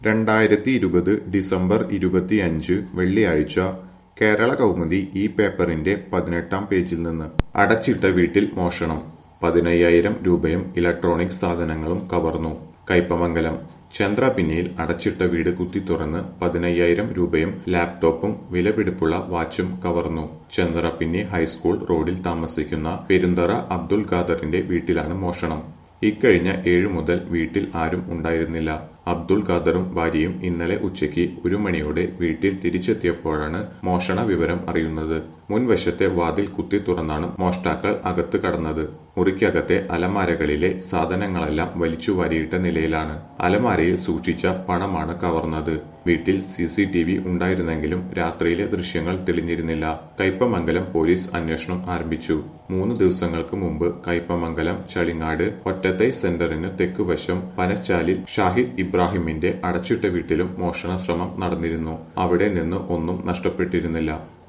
രണ്ടായിരത്തി ഇരുപത് ഡിസംബർ ഇരുപത്തിയഞ്ച് വെള്ളിയാഴ്ച കേരള കൗമുദി ഈ പേപ്പറിന്റെ പതിനെട്ടാം പേജിൽ നിന്ന് അടച്ചിട്ട വീട്ടിൽ മോഷണം പതിനയ്യായിരം രൂപയും ഇലക്ട്രോണിക് സാധനങ്ങളും കവർന്നു കയ്പമംഗലം ചന്ദ്രപിന്നിയിൽ അടച്ചിട്ട വീട് കുത്തിത്തുറന്ന് പതിനയ്യായിരം രൂപയും ലാപ്ടോപ്പും വിലപിടിപ്പുള്ള വാച്ചും കവർന്നു ചന്ദ്രപിന്നി ഹൈസ്കൂൾ റോഡിൽ താമസിക്കുന്ന പെരുന്തറ അബ്ദുൽ ഖാദറിന്റെ വീട്ടിലാണ് മോഷണം ഇക്കഴിഞ്ഞ ഏഴു മുതൽ വീട്ടിൽ ആരും ഉണ്ടായിരുന്നില്ല അബ്ദുൾ ഖാദറും ഭാര്യയും ഇന്നലെ ഉച്ചയ്ക്ക് ഒരു മണിയോടെ വീട്ടിൽ തിരിച്ചെത്തിയപ്പോഴാണ് മോഷണ വിവരം അറിയുന്നത് മുൻവശത്തെ വാതിൽ കുത്തി തുറന്നാണ് മോഷ്ടാക്കൾ അകത്ത് കടന്നത് മുറിക്കകത്തെ അലമാരകളിലെ സാധനങ്ങളെല്ലാം വലിച്ചു വാരിയിട്ട നിലയിലാണ് അലമാരയിൽ സൂക്ഷിച്ച പണമാണ് കവർന്നത് വീട്ടിൽ സി സി ടി വി ഉണ്ടായിരുന്നെങ്കിലും രാത്രിയിലെ ദൃശ്യങ്ങൾ തെളിഞ്ഞിരുന്നില്ല കയ്പമംഗലം പോലീസ് അന്വേഷണം ആരംഭിച്ചു മൂന്ന് ദിവസങ്ങൾക്ക് മുമ്പ് കയ്പമംഗലം ചളിങ്ങാട് ഒറ്റത്തൈ സെന്ററിന് തെക്കുവശം പനച്ചാലിൽ ഷാഹിദ് ഇബ്രാഹിമിന്റെ അടച്ചിട്ട വീട്ടിലും മോഷണ ശ്രമം നടന്നിരുന്നു അവിടെ നിന്ന് ഒന്നും നഷ്ടപ്പെട്ടിരുന്നില്ല